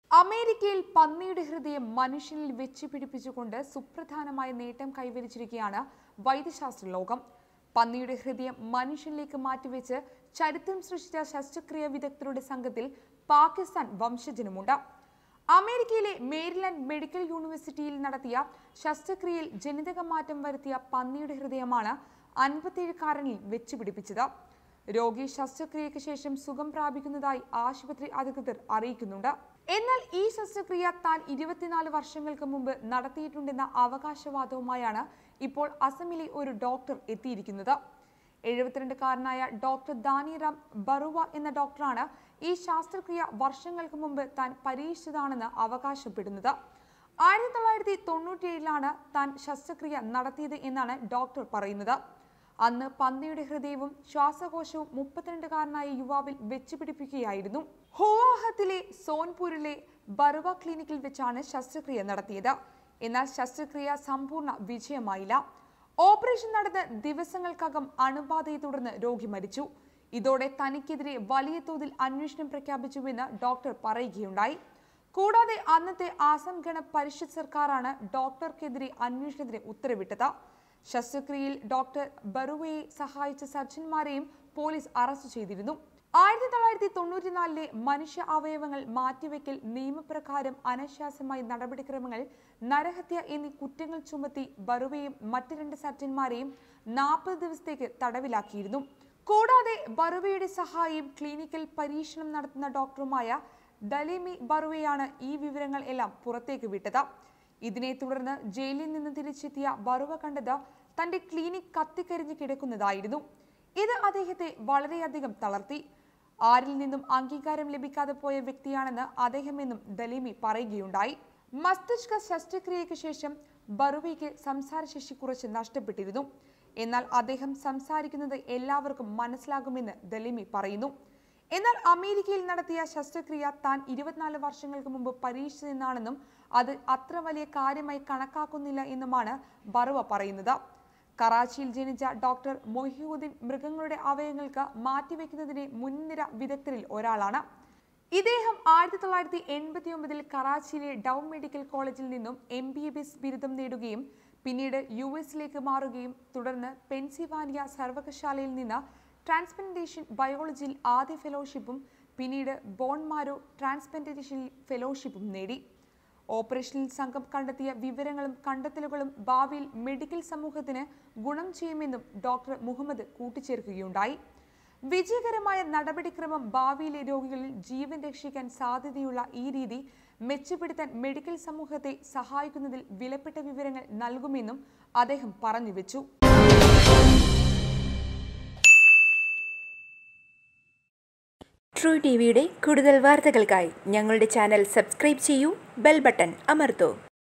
അമേരിക്കയിൽ പന്നിയുടെ ഹൃദയം മനുഷ്യനിൽ വെച്ച് പിടിപ്പിച്ചുകൊണ്ട് സുപ്രധാനമായ നേട്ടം കൈവരിച്ചിരിക്കുകയാണ് വൈദ്യശാസ്ത്ര ലോകം പന്നിയുടെ ഹൃദയം മനുഷ്യനിലേക്ക് മാറ്റിവെച്ച് ചരിത്രം സൃഷ്ടിച്ച ശസ്ത്രക്രിയ വിദഗ്ധരുടെ സംഘത്തിൽ പാകിസ്ഥാൻ വംശജനുമുണ്ട് അമേരിക്കയിലെ മേരിലാൻഡ് മെഡിക്കൽ യൂണിവേഴ്സിറ്റിയിൽ നടത്തിയ ശസ്ത്രക്രിയയിൽ ജനിതക മാറ്റം വരുത്തിയ പന്നിയുടെ ഹൃദയമാണ് അൻപത്തിയേഴുകാരനിൽ വെച്ചുപിടിപ്പിച്ചത് രോഗി ശസ്ത്രക്രിയയ്ക്ക് ശേഷം സുഖം പ്രാപിക്കുന്നതായി ആശുപത്രി അധികൃതർ അറിയിക്കുന്നുണ്ട് എന്നാൽ ഈ ശസ്ത്രക്രിയ താൻ ഇരുപത്തിനാല് വർഷങ്ങൾക്ക് മുമ്പ് നടത്തിയിട്ടുണ്ടെന്ന അവകാശവാദവുമായാണ് ഇപ്പോൾ അസമിലെ ഒരു ഡോക്ടർ എത്തിയിരിക്കുന്നത് എഴുപത്തിരണ്ടുകാരനായ ഡോക്ടർ ദാനിറാം ബറുവ എന്ന ഡോക്ടറാണ് ഈ ശസ്ത്രക്രിയ വർഷങ്ങൾക്ക് മുമ്പ് താൻ പരീക്ഷിച്ചതാണെന്ന് അവകാശപ്പെടുന്നത് ആയിരത്തി തൊള്ളായിരത്തി തൊണ്ണൂറ്റിയേഴിലാണ് താൻ ശസ്ത്രക്രിയ നടത്തിയത് എന്നാണ് ഡോക്ടർ പറയുന്നത് അന്ന് പന്നിയുടെ ഹൃദയവും ശ്വാസകോശവും മുപ്പത്തിരണ്ടുകാരനായ യുവാവിൽ വെച്ചുപിടിപ്പിക്കുകയായിരുന്നു ഹുവാഹത്തിലെ സോൻപൂരിലെ ബറുവ ക്ലിനിക്കിൽ വെച്ചാണ് ശസ്ത്രക്രിയ നടത്തിയത് എന്നാൽ ശസ്ത്രക്രിയ സമ്പൂർണ്ണ വിജയമായില്ല ഓപ്പറേഷൻ നടന്ന് ദിവസങ്ങൾക്കകം അണുബാധയെ തുടർന്ന് രോഗി മരിച്ചു ഇതോടെ തനിക്കെതിരെ വലിയ തോതിൽ അന്വേഷണം പ്രഖ്യാപിച്ചുവെന്ന് ഡോക്ടർ പറയുകയുണ്ടായി കൂടാതെ അന്നത്തെ ആസാം ഗണ പരിഷത്ത് സർക്കാരാണ് ഡോക്ടർക്കെതിരെ അന്വേഷണത്തിന് ഉത്തരവിട്ടത് ശസ്ത്രക്രിയയിൽ ഡോക്ടർ ബറുവയെ സഹായിച്ച സർജന്മാരെയും പോലീസ് അറസ്റ്റ് ചെയ്തിരുന്നു ആയിരത്തി തൊള്ളായിരത്തി തൊണ്ണൂറ്റിനാലിലെ മനുഷ്യ അവയവങ്ങൾ മാറ്റിവെക്കൽ നിയമപ്രകാരം അനശാസ്യമായ നടപടിക്രമങ്ങൾ നരഹത്യ എന്നീ കുറ്റങ്ങൾ ചുമത്തി ബറുവയും മറ്റ് രണ്ട് സർജന്മാരെയും നാൽപ്പത് ദിവസത്തേക്ക് തടവിലാക്കിയിരുന്നു കൂടാതെ ബറുവയുടെ സഹായിയും ക്ലിനിക്കൽ പരീക്ഷണം നടത്തുന്ന ഡോക്ടറുമായ ദലിമി ബറുവയാണ് ഈ വിവരങ്ങൾ എല്ലാം പുറത്തേക്ക് വിട്ടത് ഇതിനെ തുടർന്ന് ജയിലിൽ നിന്ന് തിരിച്ചെത്തിയ ബറുവ കണ്ടത് തന്റെ ക്ലിനിക് കത്തിക്കരിഞ്ഞ് കിടക്കുന്നതായിരുന്നു ഇത് അദ്ദേഹത്തെ വളരെയധികം തളർത്തി ആരിൽ നിന്നും അംഗീകാരം ലഭിക്കാതെ പോയ വ്യക്തിയാണെന്ന് അദ്ദേഹം എന്നും ദലീമി പറയുകയുണ്ടായി മസ്തിഷ്ക ശസ്ത്രക്രിയയ്ക്ക് ശേഷം ബറുവയ്ക്ക് സംസാരശേഷി കുറച്ച് നഷ്ടപ്പെട്ടിരുന്നു എന്നാൽ അദ്ദേഹം സംസാരിക്കുന്നത് എല്ലാവർക്കും മനസ്സിലാകുമെന്ന് ദലിമി പറയുന്നു എന്നാൽ അമേരിക്കയിൽ നടത്തിയ ശസ്ത്രക്രിയ താൻ ഇരുപത്തിനാല് വർഷങ്ങൾക്ക് മുമ്പ് പരീക്ഷിച്ചതെന്നാണെന്നും അത് അത്ര വലിയ കാര്യമായി കണക്കാക്കുന്നില്ല എന്നുമാണ് ബറുവ പറയുന്നത് കറാച്ചിയിൽ ജനിച്ച ഡോക്ടർ മൊഹിയുദ്ദീൻ മൃഗങ്ങളുടെ അവയവങ്ങൾക്ക് മാറ്റിവെക്കുന്നതിന് മുൻനിര വിദഗ്ധരിൽ ഒരാളാണ് ഇദ്ദേഹം ആയിരത്തി തൊള്ളായിരത്തി എൺപത്തി ഒമ്പതിൽ കറാച്ചിയിലെ ഡൗ മെഡിക്കൽ കോളേജിൽ നിന്നും എം ബി ബി എസ് ബിരുദം നേടുകയും പിന്നീട് യു എസിലേക്ക് മാറുകയും തുടർന്ന് പെൻസിൽവാനിയ സർവകലാശാലയിൽ നിന്ന് ട്രാൻസ്പ്ലാന്റേഷൻ ബയോളജിയിൽ ആദ്യ ഫെലോഷിപ്പും പിന്നീട് ബോൺമാരോ ട്രാൻസ്പ്ലാന്റേഷൻ ഫെലോഷിപ്പും നേടി ഓപ്പറേഷനിൽ സംഘം കണ്ടെത്തിയ വിവരങ്ങളും കണ്ടെത്തലുകളും ഭാവിയിൽ മെഡിക്കൽ സമൂഹത്തിന് ഗുണം ചെയ്യുമെന്നും ഡോക്ടർ മുഹമ്മദ് കൂട്ടിച്ചേർക്കുകയുണ്ടായി വിജയകരമായ നടപടിക്രമം ഭാവിയിലെ രോഗികളിൽ ജീവൻ രക്ഷിക്കാൻ സാധ്യതയുള്ള ഈ രീതി മെച്ചപ്പെടുത്താൻ മെഡിക്കൽ സമൂഹത്തെ സഹായിക്കുന്നതിൽ വിലപ്പെട്ട വിവരങ്ങൾ നൽകുമെന്നും അദ്ദേഹം പറഞ്ഞു വെച്ചു ട്രൂ ടി വിയുടെ കൂടുതൽ വാർത്തകൾക്കായി ഞങ്ങളുടെ ചാനൽ സബ്സ്ക്രൈബ് ചെയ്യൂ ബെൽ ബട്ടൺ അമർത്തൂ